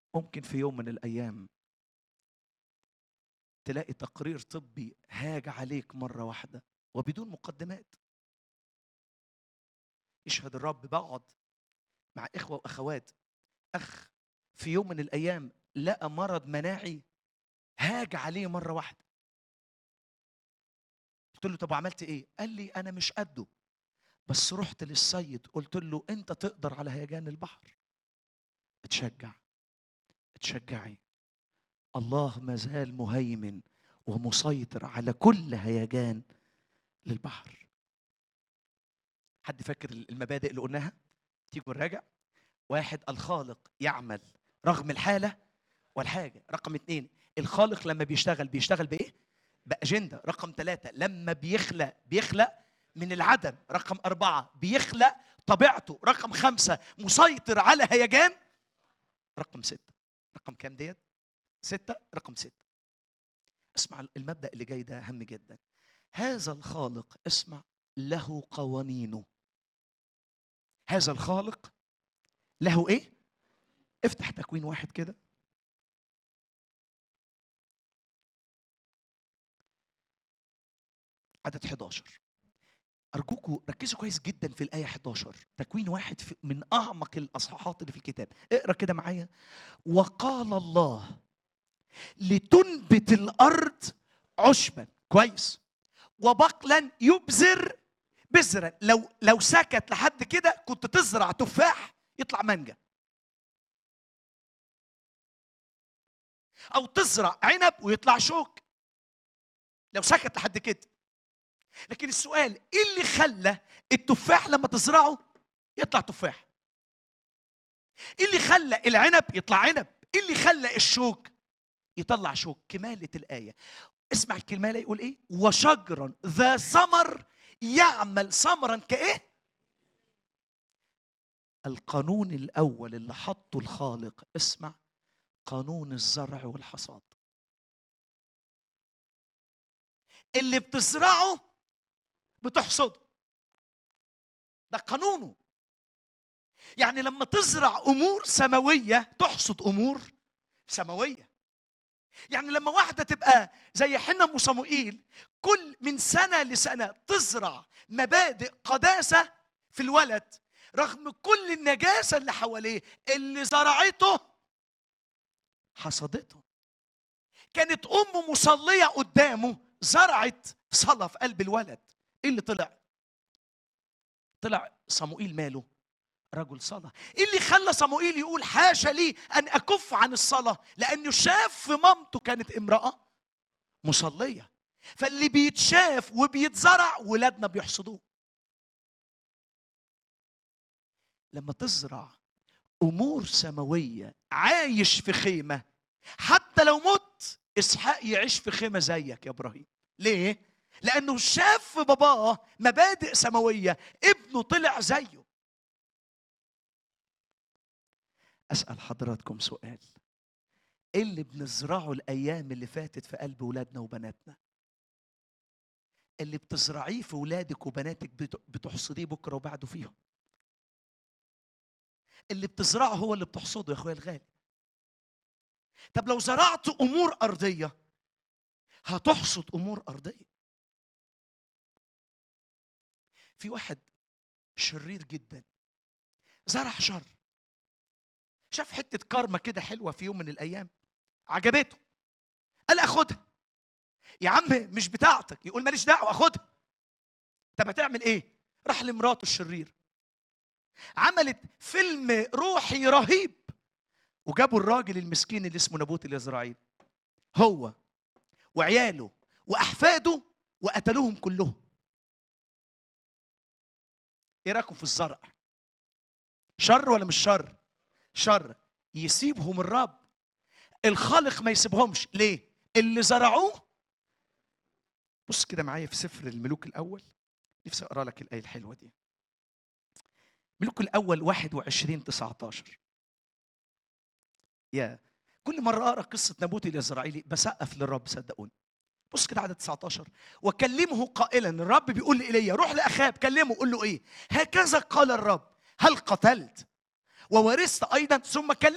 ممكن في يوم من الايام تلاقي تقرير طبي هاج عليك مره واحده وبدون مقدمات يشهد الرب بقعد مع اخوه واخوات اخ في يوم من الايام لقى مرض مناعي هاج عليه مره واحده قلت له طب عملت ايه قال لي انا مش قده بس رحت للسيد قلت له انت تقدر على هيجان البحر اتشجع اتشجعي الله ما زال مهيمن ومسيطر على كل هيجان للبحر حد فاكر المبادئ اللي قلناها تيجوا نراجع واحد الخالق يعمل رغم الحالة والحاجة رقم اتنين الخالق لما بيشتغل بيشتغل بإيه؟ بأجندة رقم ثلاثة لما بيخلق بيخلق من العدم رقم أربعة بيخلق طبيعته رقم خمسة مسيطر على هيجان رقم ستة رقم كام ديت؟ ستة رقم ستة اسمع المبدأ اللي جاي ده أهم جدا هذا الخالق اسمع له قوانينه هذا الخالق له ايه افتح تكوين واحد كده عدد 11 أرجوكوا ركزوا كويس جدا في الآية 11 تكوين واحد في من أعمق الأصحاحات اللي في الكتاب اقرأ كده معايا وقال الله لتنبت الأرض عشبا كويس وبقلا يبذر بذرا لو لو سكت لحد كده كنت تزرع تفاح يطلع مانجا او تزرع عنب ويطلع شوك لو سكت لحد كده لكن السؤال ايه اللي خلى التفاح لما تزرعه يطلع تفاح ايه اللي خلى العنب يطلع عنب ايه اللي خلى الشوك يطلع شوك كمالة الآية اسمع الكمالة يقول ايه وشجرا ذا ثمر يعمل ثمرا كايه القانون الاول اللي حطه الخالق اسمع قانون الزرع والحصاد اللي بتزرعه بتحصده ده قانونه يعني لما تزرع امور سماويه تحصد امور سماويه يعني لما واحده تبقى زي حنا ام صموئيل كل من سنه لسنه تزرع مبادئ قداسه في الولد رغم كل النجاسه اللي حواليه اللي زرعته حصدته كانت امه مصليه قدامه زرعت صلاه في قلب الولد ايه اللي طلع طلع صموئيل ماله رجل صلاة ايه اللي خلى صموئيل يقول حاشا لي ان اكف عن الصلاة لانه شاف في مامته كانت امرأة مصلية فاللي بيتشاف وبيتزرع ولادنا بيحصدوه لما تزرع امور سماويه عايش في خيمه حتى لو مت اسحاق يعيش في خيمه زيك يا ابراهيم ليه لانه شاف في باباه مبادئ سماويه ابنه طلع زيه اسال حضراتكم سؤال ايه اللي بنزرعه الايام اللي فاتت في قلب ولادنا وبناتنا اللي بتزرعيه في ولادك وبناتك بتحصديه بكره وبعده فيهم اللي بتزرعه هو اللي بتحصده يا اخويا الغالي طب لو زرعت امور ارضيه هتحصد امور ارضيه في واحد شرير جدا زرع شر شاف حته كارما كده حلوه في يوم من الايام عجبته قال اخدها يا عم مش بتاعتك يقول ماليش دعوه اخدها طب هتعمل ايه راح لمراته الشرير عملت فيلم روحي رهيب وجابوا الراجل المسكين اللي اسمه نبوت اليزرعيل هو وعياله واحفاده وقتلوهم كلهم ايه رايكم في الزرع شر ولا مش شر شر يسيبهم الرب الخالق ما يسيبهمش ليه اللي زرعوه بص كده معايا في سفر الملوك الاول نفسي اقرا لك الايه الحلوه دي ملوك الأول 21 19 يا كل مرة أقرأ قصة نبوت الإسرائيلي بسقف للرب صدقوني بص كده عدد 19 وكلمه قائلا الرب بيقول لإيليا روح لأخاب كلمه قول له إيه هكذا قال الرب هل قتلت وورثت أيضا ثم كلم